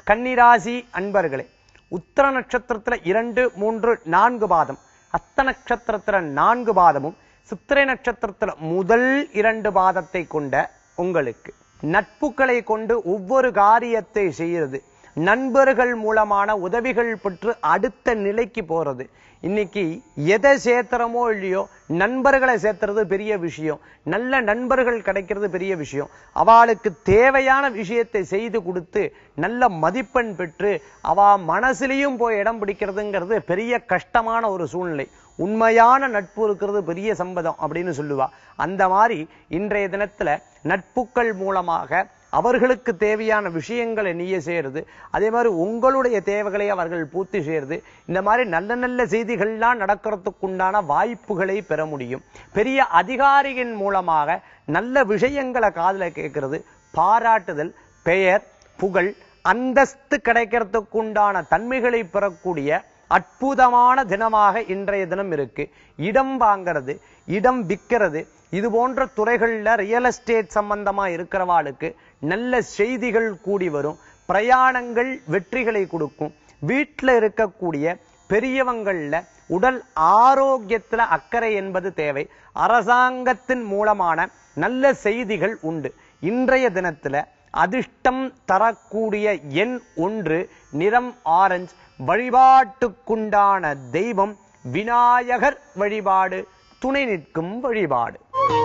கன்னிராசி அன்பர்களே உத்தர நட்சத்திரத்துல இரண்டு மூன்று நான்கு பாதம் அத்த நட்சத்திரத்துல நான்கு பாதமும் சித்திரை நட்சத்திரத்துல முதல் இரண்டு பாதத்தை கொண்ட உங்களுக்கு நட்புகளை கொண்டு ஒவ்வொரு காரியத்தை செய்யறது நண்பர்கள் மூலமான உதவிகள் பெற்று அடுத்த நிலைக்கு போறது இன்னைக்கு எதை சேர்த்துறமோ இல்லையோ நண்பர்களை சேர்த்துறது பெரிய விஷயம் நல்ல நண்பர்கள் கிடைக்கிறது பெரிய விஷயம் அவளுக்கு தேவையான விஷயத்தை செய்து கொடுத்து நல்ல மதிப்பெண் பெற்று அவ மனசுலயும் போய் இடம் பிடிக்கிறதுங்கிறது பெரிய கஷ்டமான ஒரு சூழ்நிலை உண்மையான நட்பு இருக்கிறது பெரிய சம்பதம் அப்படின்னு சொல்லுவா அந்த மாதிரி இன்றைய தினத்துல நட்புக்கள் மூலமாக அவர்களுக்கு தேவையான விஷயங்களை நீயே செய்யறது அதே மாதிரி உங்களுடைய தேவைகளை அவர்கள் பூர்த்தி செய்யறது இந்த மாதிரி நல்ல நல்ல செய்திகள்லாம் நடக்கிறதுக்குண்டான வாய்ப்புகளை பெற முடியும் பெரிய அதிகாரியின் மூலமாக நல்ல விஷயங்களை காதுல கேட்கறது பாராட்டுதல் பெயர் புகழ் அந்தஸ்து கிடைக்கிறதுக்குண்டான தன்மைகளை பெறக்கூடிய அற்புதமான தினமாக இன்றைய தினம் இருக்கு இடம் வாங்கிறது இடம் விற்கிறது இது போன்ற துறைகள்ல ரியல் எஸ்டேட் சம்பந்தமா இருக்கிறவாளுக்கு நல்ல செய்திகள் கூடி வரும் பிரயாணங்கள் வெற்றிகளை கொடுக்கும் வீட்டில் இருக்கக்கூடிய பெரியவங்கள்ல உடல் ஆரோக்கியத்துல அக்கறை என்பது தேவை அரசாங்கத்தின் மூலமான நல்ல செய்திகள் உண்டு இன்றைய தினத்துல அதிர்ஷ்டம் தரக்கூடிய எண் ஒன்று நிறம் ஆரஞ்சு வழிபாட்டுக்குண்டான தெய்வம் விநாயகர் வழிபாடு துணை நிற்கும் வழிபாடு